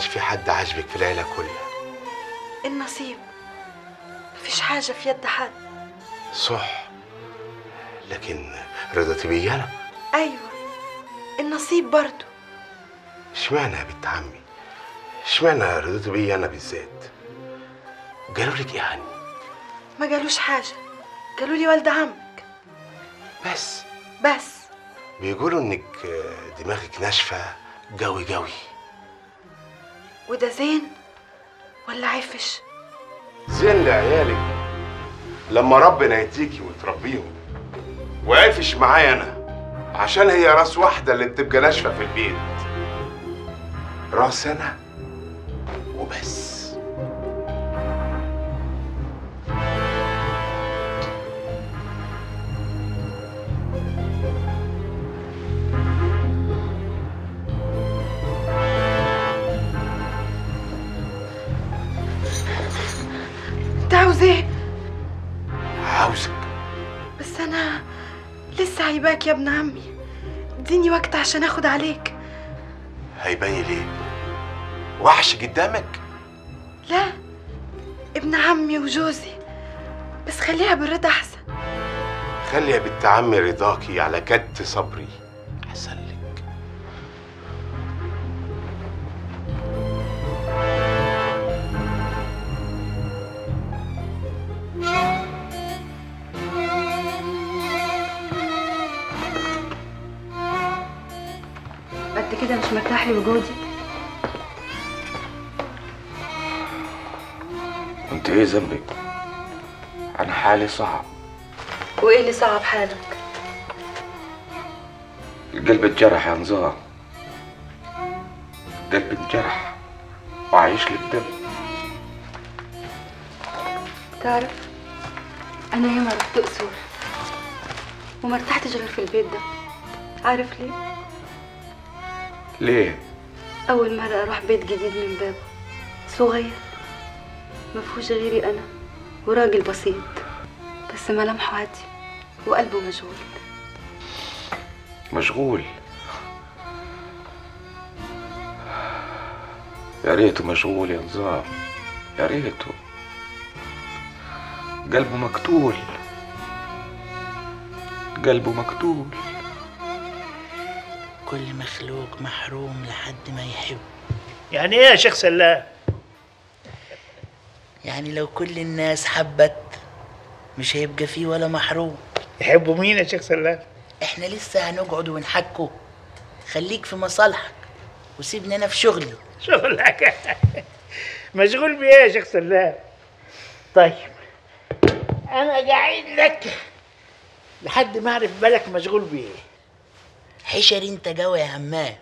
كانش في حد عاجبك في العيله كلها النصيب مفيش حاجة في يد حد صح لكن رضيتي بيا انا أيوة النصيب برضو اشمعنى يا بنت عمي اشمعنى رضيتي بيا انا بالذات قالوا لك ايه عني ما قالوش حاجة قالوا لي والد عمك بس بس بيقولوا انك آه، دماغك ناشفه قوي قوي وده زين ولا عفش زين لعيالك لما ربنا يديكي وتربيهم وقافش معايا انا عشان هي راس واحده اللي بتبقى ناشفه في البيت راس انا وبس انت عاوز ايه عاوزك بس انا لسه عيباك يا ابن عمي اديني وقت عشان اخد عليك هيباني ليه وحش قدامك لا ابن عمي وجوزي بس خليها بالرضا احسن خلي يا بنت عمي رضاكي على كد صبري احسن لك قد كده مش مرتاح لي وجودي انت ايه ذنبك انا حالي صعب وايه اللي صعب حالك القلب اتجرح يا نزار قلبي انجرح وعايش لي الدم تعرف انا ياما رحت قصور وما ارتحتش غير في البيت ده عارف ليه ليه اول مره اروح بيت جديد من بابه صغير ما فيهوش غيري انا وراجل بسيط بس ملامحه هادي وقلبه مشغول مشغول يا ريته مشغول يا نزار يا ريته قلبه مقتول قلبه مقتول كل مخلوق محروم لحد ما يحب يعني ايه يا شيخ سلام يعني لو كل الناس حبت مش هيبقى فيه ولا محروم يحبوا مين يا شيخ سلام احنا لسه هنقعد ونحكوا خليك في مصالحك وسيبني انا في شغلي شغلك مشغول بايه يا شيخ سلام طيب انا قاعد لك لحد ما اعرف بالك مشغول بايه حشر انت جوي يا همام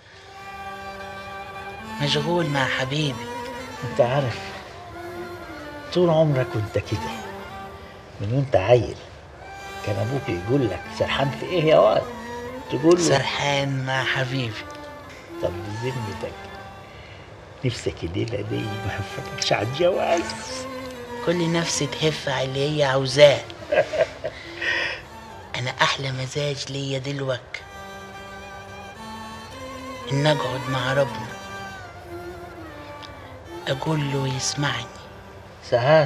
مشغول مع حبيبي انت عارف طول عمرك وانت كده من وانت عيل كان ابوك يقول لك سرحان في ايه يا واد تقول له سرحان مع حبيبي طب بذمتك نفسك الليله دي ما حفتكش على الجواز كل نفس تهف على اللي هي عاوزاه انا احلى مزاج ليا دلوك ان اقعد مع ربنا اقول له يسمعني ساعات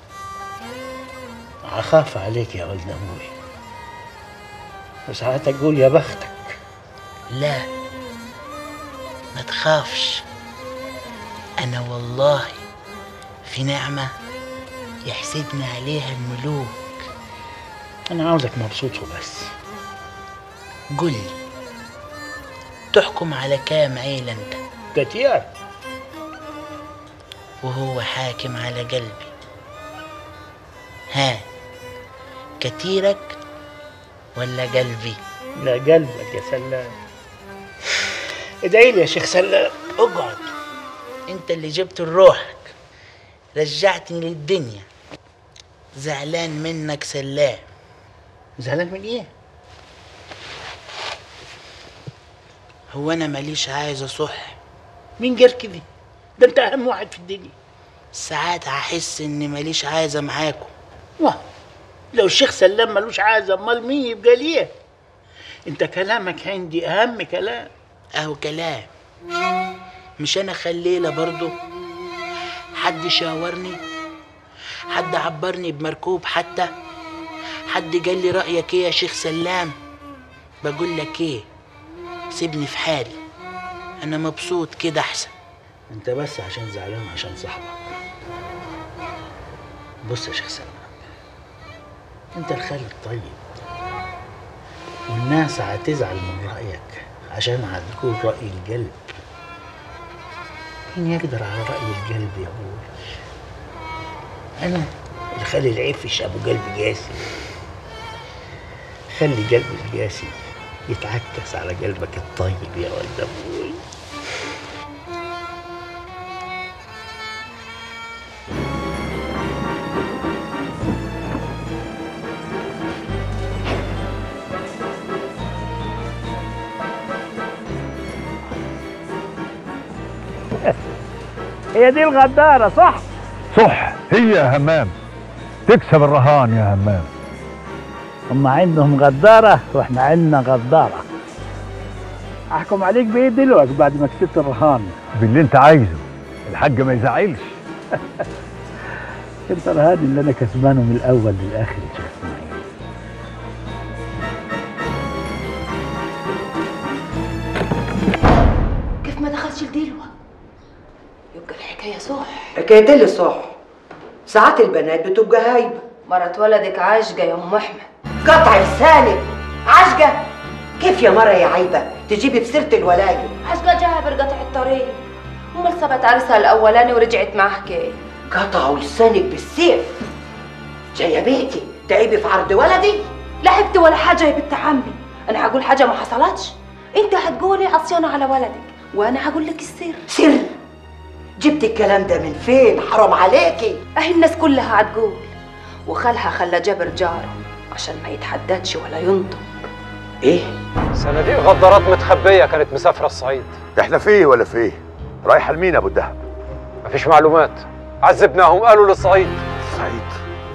اخاف عليك يا ولد ابوي وساعات اقول يا بختك لا ما تخافش انا والله في نعمة يحسدني عليها الملوك انا عاوزك مبسوط وبس قل لي تحكم على كام عيلة انت كتير وهو حاكم على قلبي ها كتيرك ولا قلبي لا قلبك يا سلام ادعي لي يا شيخ سلام اقعد انت اللي جبت روحك رجعتني للدنيا زعلان منك سلام زعلان من ايه هو انا ماليش عايز اصح مين قال كده ده انت اهم واحد في الدنيا ساعات هحس اني ماليش عايزه معاكم واه لو الشيخ سلام ملوش عازة امال مين يبقى ليه انت كلامك عندي اهم كلام اهو كلام مش انا خليله برضو حد شاورني حد عبرني بمركوب حتى حد قال لي رايك ايه يا شيخ سلام بقول لك ايه سيبني في حالي انا مبسوط كده احسن انت بس عشان زعلان عشان صاحبك بص يا شيخ سلمان انت الخالق الطيب والناس هتزعل من رأيك عشان هتقول رأي القلب مين يقدر على رأي القلب يا ابوي انا الخالي العفش ابو قلب قاسي خلي قلبي القاسي يتعكس على قلبك الطيب يا ولد ابوي هي دي الغدارة صح؟ صح هي يا همام تكسب الرهان يا همام هم عندهم غدارة واحنا عندنا غدارة احكم عليك بايه دلوقتي بعد ما كسبت الرهان باللي انت عايزه الحاج ما يزعلش انت الرهان اللي انا كسبانه من الاول للاخر يا شيخ اسماعيل كيف ما دخلش لدلوة يبقى الحكاية صح حكاية اللي صح ساعات البنات بتبقى هايبة مرة ولدك عاشقة يا أم أحمد قطع لسانك عشقة كيف يا مرة يا عيبة تجيبي في سيرة الولاية عاشقة جابر قطع الطريق أمال سبت عرسها الأولاني ورجعت معاه حكاية قطعوا لسانك بالسيف جاية بيتي تعيبي في عرض ولدي لا حبت ولا حاجة يا بنت عمي أنا هقول حاجة ما حصلتش أنت هتقولي عصيانة على ولدك وأنا هقول لك السر سر جبتي الكلام ده من فين حرام عليكي أهي الناس كلها هتقول وخالها خلى جابر جاره عشان ما يتحددش ولا ينطق ايه صناديق غدارات متخبية كانت مسافرة الصعيد احنا فيه ولا فيه رايحه لمين يا ابو الدهب مفيش معلومات عذبناهم قالوا للصعيد سعيد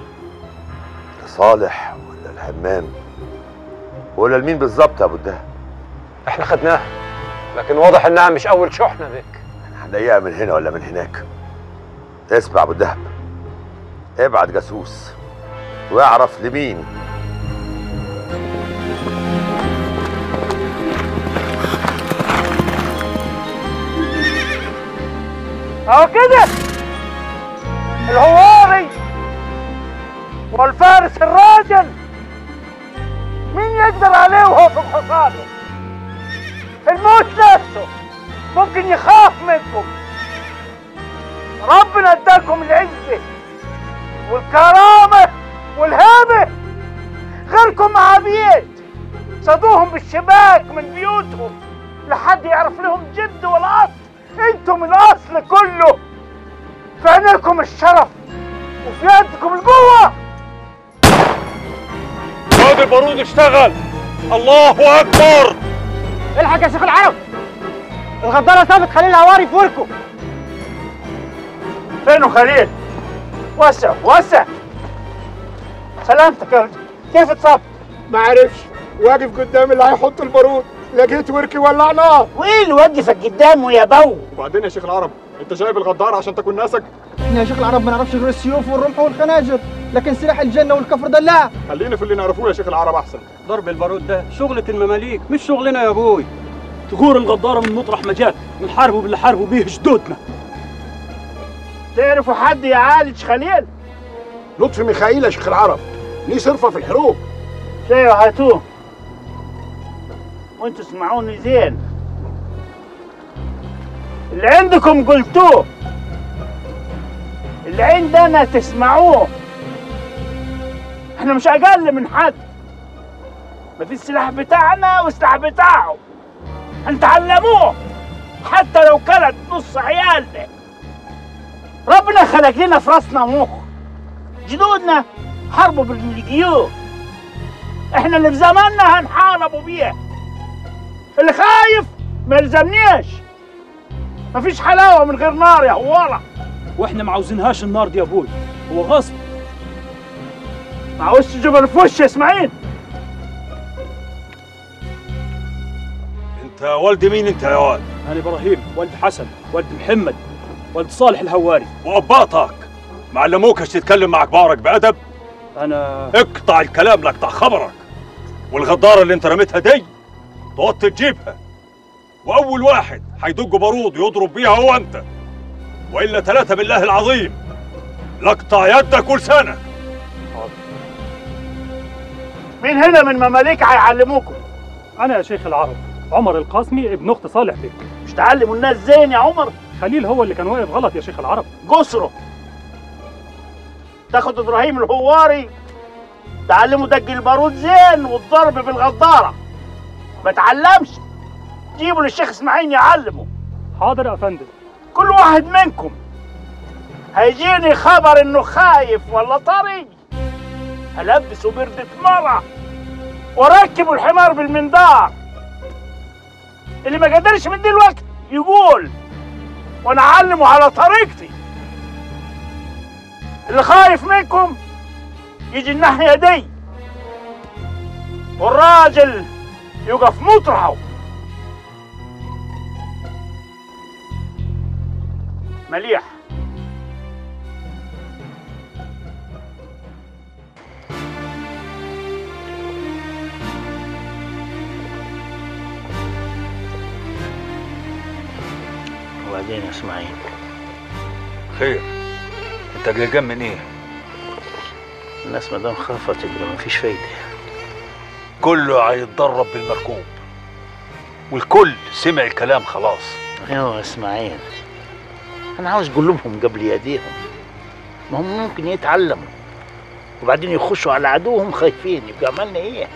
لصالح ولا الهمام ولا لمين بالظبط يا ابو الدهب احنا خدناها لكن واضح انها مش اول شحنة بك هنلاقيها من هنا ولا من هناك اسمع يا ابو الدهب ابعت جاسوس واعرف لمين اهو كده الهواري والفارس الراجل مين يقدر عليه وهو في الحصانه الموت نفسه ممكن يخاف منكم ربنا اداكم العزه والكرامه والهيبه غيركم عبيد صادوهم بالشباك من بيوتهم لحد يعرف لهم جد والاصل انتم الاصل كله في عينيكم الشرف وفي يدكم القوه وادي البارود اشتغل الله اكبر الحق يا شيخ العرب الغدارة ثابت خليل هواري في وركه فينه خليل؟ وسع وسع سلامتك يا ولد كيف اتصبت؟ ما عرفش واقف قدام اللي هيحط البارود لقيت وركي ولع نار وايه اللي وقفك قدامه يا بو؟ وبعدين يا شيخ العرب انت جايب الغدار عشان تكون ناسك احنا يا شيخ العرب ما نعرفش غير السيوف والرمح والخناجر لكن سلاح الجنه والكفر دلاع خلينا في اللي نعرفوه يا شيخ العرب احسن ضرب البارود ده شغلة المماليك مش شغلنا يا ابوي تغور الغدارة من مطرح ما جات بنحاربوا باللي حاربوا بيه جدودنا تعرفوا حد يعالج خليل؟ لطفي ميخائيل يا شيخ العرب ليه صرفه في الحروب شيء هاتوه وانتوا اسمعوني زين اللي عندكم قلتوه اللي عندنا تسمعوه احنا مش اقل من حد ما في السلاح بتاعنا والسلاح بتاعه هنتعلموه حتى لو كانت نص عيالنا ربنا خلق لنا في راسنا مخ جدودنا حاربوا بالجيوب احنا اللي في زماننا هنحاربوا بيه اللي خايف ما يلزمنيش مفيش حلاوه من غير نار يا هوارة واحنا ما عاوزينهاش النار دي يا ابوي هو غصب ما عاوزش جبل في وشي يا اسماعيل انت والد مين انت يا واد انا ابراهيم ولد حسن ولد محمد ولد صالح الهواري واباطك ما علموكش تتكلم مع كبارك بادب انا اقطع الكلام لاقطع خبرك والغداره اللي انت رميتها دي توطي تجيبها واول واحد هيدق بارود يضرب بيها هو انت والا ثلاثه بالله العظيم لاقطع يدك ولسانك مين هنا من مماليك هيعلموكم انا يا شيخ العرب عمر القاسمي ابن اخت صالح بك مش تعلموا الناس زين يا عمر خليل هو اللي كان واقف غلط يا شيخ العرب قصره تاخد ابراهيم الهواري تعلمه دق البارود زين والضرب بالغداره ما تعلمش جيبوا للشيخ اسماعيل يعلمه حاضر يا فندم كل واحد منكم هيجيني خبر انه خايف ولا طري هلبسه بردة مرة واركبه الحمار بالمنظار اللي ما قدرش من دلوقتي يقول وانا اعلمه على طريقتي اللي خايف منكم يجي الناحية دي والراجل يقف مطرحه مليح وبعدين يا اسماعيل خير انت قلقان من ايه الناس ما دام خافت يبقى مفيش فايده كله هيتدرب بالمركوب والكل سمع الكلام خلاص ايوه يا اسماعيل انا عاوز قلوبهم قبل يديهم ما هم ممكن يتعلموا وبعدين يخشوا على عدوهم خايفين يبقى عملنا ايه؟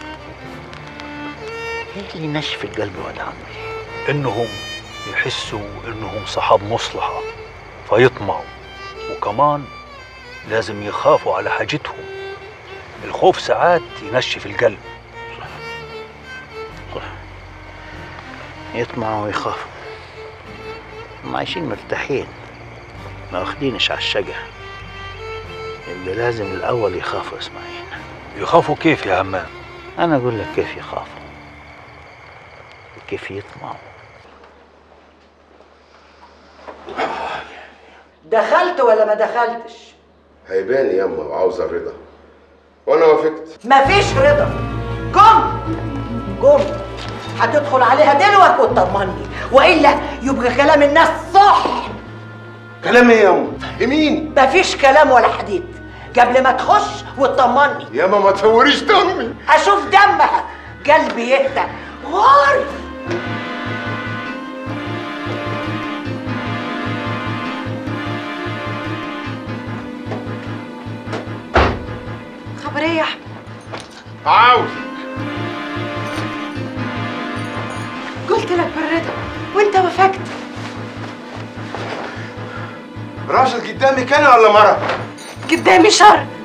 ايه اللي ينشف القلب ولا عمري؟ انهم يحسوا انهم صحاب مصلحة فيطمعوا وكمان لازم يخافوا على حاجتهم الخوف ساعات ينشف القلب يطمعوا ويخافوا هم عايشين مرتاحين ما واخدينش على الشجع يبقى لازم الأول يخافوا إسماعيل يخافوا كيف يا همام؟ أنا أقول لك كيف يخافوا وكيف يطمعوا دخلت ولا ما دخلتش هيبان ياما وعاوزه الرضا وانا وافقت مفيش رضا قم قم هتدخل عليها دلوك وتطمني والا يبقى كلام الناس صح كلام ايه ياما يمين مفيش كلام ولا حديد قبل ما تخش وتطمني ياما ما تفوريش دمي اشوف دمها قلبي يهدى غار خبر ايه يا احمد عاوز قلت لك بالرضا وانت وافقت راجل قدامي كان ولا مرة؟ قدامي شر